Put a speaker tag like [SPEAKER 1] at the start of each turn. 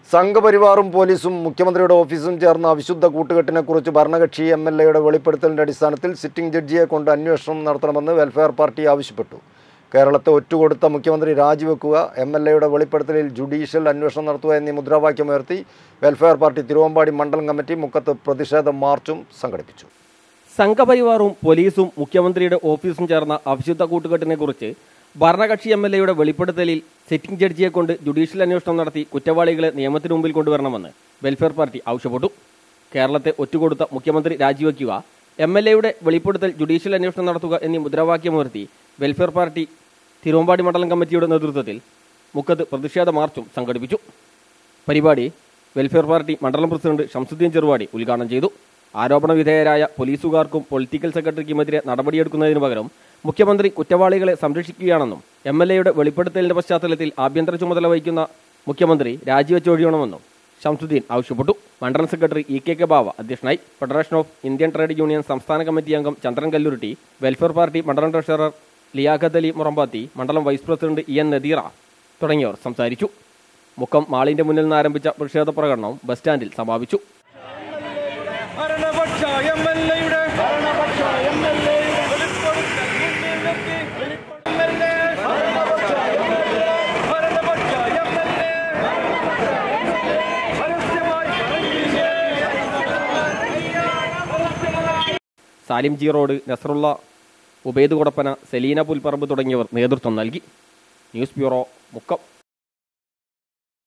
[SPEAKER 1] സംഘപരിവാറും പോലീസും മുഖ്യമന്ത്രിയുടെ ഓഫീസും ചേർന്ന അവിശുദ്ധ കൂട്ടുകെട്ടിനെക്കുറിച്ച് ഭരണകക്ഷി എം എൽ എയുടെ വെളിപ്പെടുത്തലിന്റെ അടിസ്ഥാനത്തിൽ സിറ്റിംഗ് ജഡ്ജിയെ കൊണ്ട് അന്വേഷണം നടത്തണമെന്ന് വെൽഫെയർ പാർട്ടി ആവശ്യപ്പെട്ടു കേരളത്തെ ഒറ്റുകൊടുത്ത മുഖ്യമന്ത്രി രാജിവെക്കുക എം എൽ എയുടെ വെളിപ്പെടുത്തലിൽ ജുഡീഷ്യൽ അന്വേഷണം നടത്തുക എന്നീ മുദ്രാവാക്യമുയർത്തി വെൽഫെയർ പാർട്ടി തിരുവമ്പാടി മണ്ഡലം കമ്മിറ്റി മുക്കത്ത് പ്രതിഷേധ മാർച്ചും സംഘടിപ്പിച്ചു
[SPEAKER 2] സംഘപരിവാറും പോലീസും മുഖ്യമന്ത്രിയുടെ ഓഫീസും ചേർന്ന അവിശുദ്ധ കൂട്ടുകെട്ടിനെക്കുറിച്ച് ഭരണകക്ഷി എം എൽ എയുടെ വെളിപ്പെടുത്തലിൽ സിറ്റിംഗ് ജഡ്ജിയെ കൊണ്ട് ജുഡീഷ്യൽ അന്വേഷണം നടത്തി കുറ്റവാളികളെ നിയമത്തിന് മുമ്പിൽ കൊണ്ടുവരണമെന്ന് വെൽഫെയർ പാർട്ടി ആവശ്യപ്പെട്ടു കേരളത്തെ ഒറ്റുകൊടുത്ത മുഖ്യമന്ത്രി രാജിവെക്കുക എം എൽ എയുടെ വെളിപ്പെടുത്തൽ ജുഡീഷ്യൽ അന്വേഷണം നടത്തുക എന്നീ മുദ്രാവാക്യമുയർത്തി വെൽഫെയർ പാർട്ടി തിരുവമ്പാടി മണ്ഡലം കമ്മിറ്റിയുടെ നേതൃത്വത്തിൽ മുക്കത്ത് പ്രതിഷേധ മാർച്ചും സംഘടിപ്പിച്ചു പരിപാടി വെൽഫെയർ പാർട്ടി മണ്ഡലം പ്രസിഡന്റ് ഷംസുദ്ദീൻ ചെറുവാടി ഉദ്ഘാടനം ചെയ്തു ആരോപണ വിധേയരായ പോലീസുകാർക്കും പൊളിറ്റിക്കൽ സെക്രട്ടറിക്കുമെതിരെ നടപടിയെടുക്കുന്നതിനു പകരം മുഖ്യമന്ത്രി കുറ്റവാളികളെ സംരക്ഷിക്കുകയാണെന്നും എം എൽ എയുടെ വെളിപ്പെടുത്തലിന്റെ പശ്ചാത്തലത്തിൽ ആഭ്യന്തര ചുമതല വഹിക്കുന്ന മുഖ്യമന്ത്രി രാജിവെച്ചൊഴിയണമെന്നും ഷംസുദ്ദീൻ ആവശ്യപ്പെട്ടു മണ്ഡലം secretary E K K Bava അധ്യക്ഷനായി Federation of Indian Trade Union സംസ്ഥാന കമ്മിറ്റി അംഗം ചന്ദ്രൻ കല്ലുരുട്ടി വെൽഫെയർ പാർട്ടി മണ്ഡലം ട്രഷറർ ലിയാഖത്ത് അലി മുറമ്പാത്തി മണ്ഡലം vice president E N Nadeera തുടങ്ങിയവർ സംസാരിച്ചു മുക്കം മാളിന്റെ മുന്നിൽ നിന്ന് ആരംഭിച്ച പ്രതിഷേധ പ്രകടനം ബസ് സ്റ്റാൻഡിൽ സമാപിച്ചു
[SPEAKER 3] ഭരണപക്ഷ എം എൽ എയുടെ ഭരണപക്ഷ എം എൽ എയുടെ വെളിപ്പെടുത്തൽ മുന്നിൽ നിർത്തി എം എൽ എ ഭരണപക്ഷ എം എൽ എ ഭരണപക്ഷ എം എൽ എ പരസ്യമായി
[SPEAKER 2] സാലിം ജി റോഡ് നസറുള്ള ഉബൈദ് കൊടപ്പന സെലീന പുൽപ്പറമ്പ് തുടങ്ങിയവർ നേതൃത്വം നൽകി ന്യൂസ് ബ്യൂറോ മുക്കം